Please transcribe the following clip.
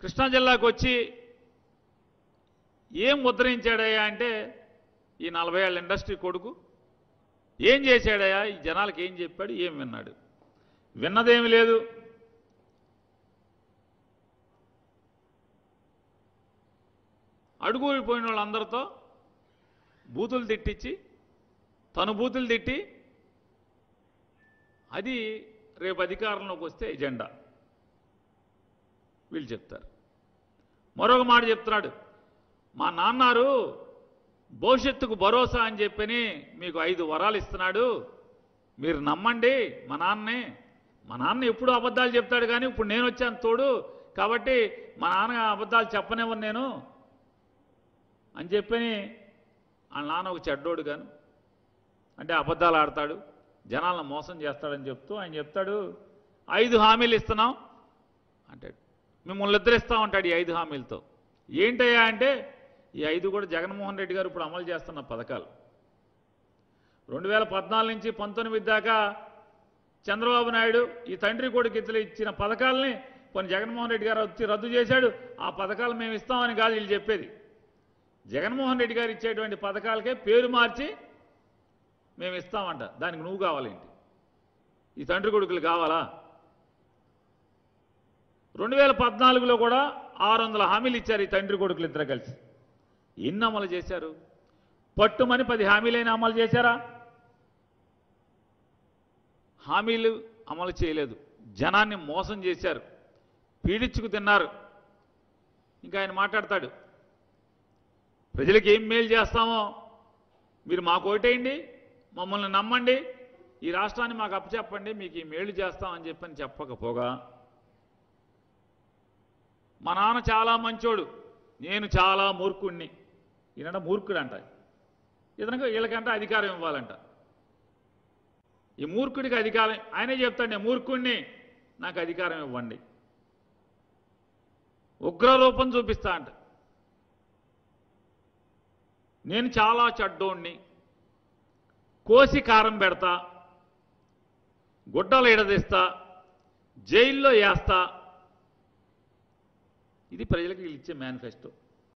కృష్ణా జిల్లాకు వచ్చి ఏం ముద్రించాడయ్యా అంటే ఈ నలభై ఏళ్ళ ఇండస్ట్రీ కొడుకు ఏం చేశాడయ్యా ఈ జనాలకు ఏం చెప్పాడు ఏం విన్నాడు విన్నదేమి లేదు అడుగుపోయిన వాళ్ళందరితో బూతులు తిట్టించి తను బూతులు తిట్టి అది రేపు అధికారంలోకి వస్తే ఎజెండా వీళ్ళు చెప్తారు మరొక మాట చెప్తున్నాడు మా నాన్నారు భవిష్యత్తుకు భరోసా అని చెప్పని మీకు ఐదు వరాలు ఇస్తున్నాడు మీరు నమ్మండి మా నాన్నే మా నాన్న ఎప్పుడు అబద్ధాలు చెప్తాడు కానీ ఇప్పుడు నేను వచ్చాను తోడు కాబట్టి మా నాన్న అబద్ధాలు చెప్పనివ్వను నేను అని చెప్పని వాళ్ళ నాన్న ఒక చెడ్డోడు గాను అంటే అబద్ధాలు ఆడతాడు జనాలను మోసం చేస్తాడని చెప్తూ ఆయన చెప్తాడు ఐదు హామీలు ఇస్తున్నాం అంటాడు మిమ్మల్ని ఇద్దరిస్తామంటాడు ఈ ఐదు హామీలతో ఏంటయ్యా అంటే ఈ ఐదు కూడా జగన్మోహన్ రెడ్డి గారు ఇప్పుడు అమలు చేస్తున్న పథకాలు రెండు వేల పద్నాలుగు నుంచి పంతొమ్మిది దాకా చంద్రబాబు నాయుడు ఈ తండ్రి కొడుకు ఇద్దరు ఇచ్చిన పథకాలని కొన్ని జగన్మోహన్ రెడ్డి గారు వచ్చి రద్దు చేశాడు ఆ పథకాలు మేము ఇస్తామని కాదు వీళ్ళు చెప్పేది జగన్మోహన్ రెడ్డి గారు ఇచ్చేటువంటి పథకాలకే పేరు మార్చి మేము ఇస్తామంట దానికి నువ్వు కావాలేంటి ఈ తండ్రి కొడుకులు కావాలా రెండు వేల పద్నాలుగులో కూడా ఆరు వందల హామీలు ఇచ్చారు ఈ తండ్రి కొడుకులు ఇద్దరు కలిసి ఎన్ని అమలు చేశారు పట్టుమని పది హామీలైనా అమలు చేశారా హామీలు అమలు చేయలేదు జనాన్ని మోసం చేశారు పీడించుకు తిన్నారు ఇంకా ఆయన మాట్లాడతాడు ప్రజలకు ఏం మేలు చేస్తామో మీరు మాకు ఓటేయండి మమ్మల్ని నమ్మండి ఈ రాష్ట్రాన్ని మాకు అప్పచెప్పండి మీకు ఈ మేలు చేస్తామని చెప్పని చెప్పకపోగా మా నాన్న చాలా మంచోడు నేను చాలా మూర్ఖుణ్ణి ఈయనంట మూర్ఖుడంట ఇతనికి వీళ్ళకంట అధికారం ఇవ్వాలంట ఈ మూర్ఖుడికి అధికారం ఆయనే చెప్తాడు నేను మూర్ఖుణ్ణి నాకు అధికారం ఇవ్వండి ఉగ్రరూపం చూపిస్తా అంట నేను చాలా చెడ్డోణ్ణి కోసి కారం పెడతా గుడ్డలు ఎడదీస్తా జైల్లో వేస్తా ఇది ప్రజలకు వీళ్ళు ఇచ్చే మేనిఫెస్టో